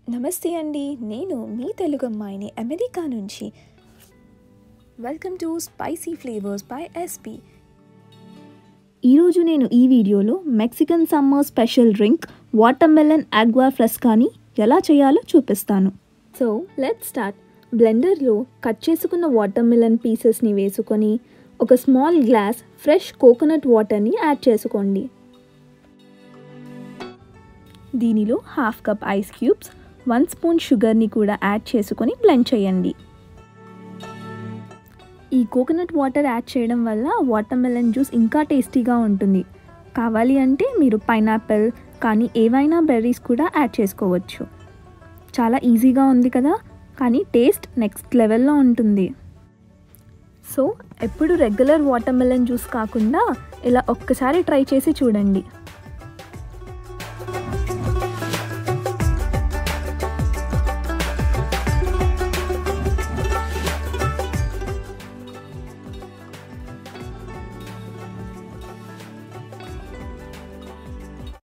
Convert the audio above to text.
నమస్తే అండి నేను మీ తెలుగు అమ్మాయిని అమెరికా నుంచి welcome to spicy flavours by SP ఈరోజు నేను ఈ వీడియోలో Mexican summer special drink watermelon agua ఫ్రెస్కాని ఎలా చేయాలో చూపిస్తాను సో లెట్ స్టార్ట్ బ్లెండర్లో కట్ చేసుకున్న వాటర్మెలన్ పీసెస్ని వేసుకొని ఒక స్మాల్ గ్లాస్ ఫ్రెష్ కోకోనట్ వాటర్ని యాడ్ చేసుకోండి దీనిలో half cup ice cubes one spoon షుగర్ని కూడా యాడ్ చేసుకొని బ్లెండ్ చేయండి ఈ కోకోనట్ వాటర్ యాడ్ చేయడం వల్ల వాటర్మెలన్ జ్యూస్ ఇంకా టేస్టీగా ఉంటుంది కావాలి అంటే మీరు పైనాపిల్ కానీ ఏవైనా బెర్రీస్ కూడా యాడ్ చేసుకోవచ్చు చాలా ఈజీగా ఉంది కదా కానీ టేస్ట్ నెక్స్ట్ లెవెల్లో ఉంటుంది సో ఎప్పుడు రెగ్యులర్ వాటర్మెలన్ జ్యూస్ కాకుండా ఇలా ఒక్కసారి ట్రై చేసి చూడండి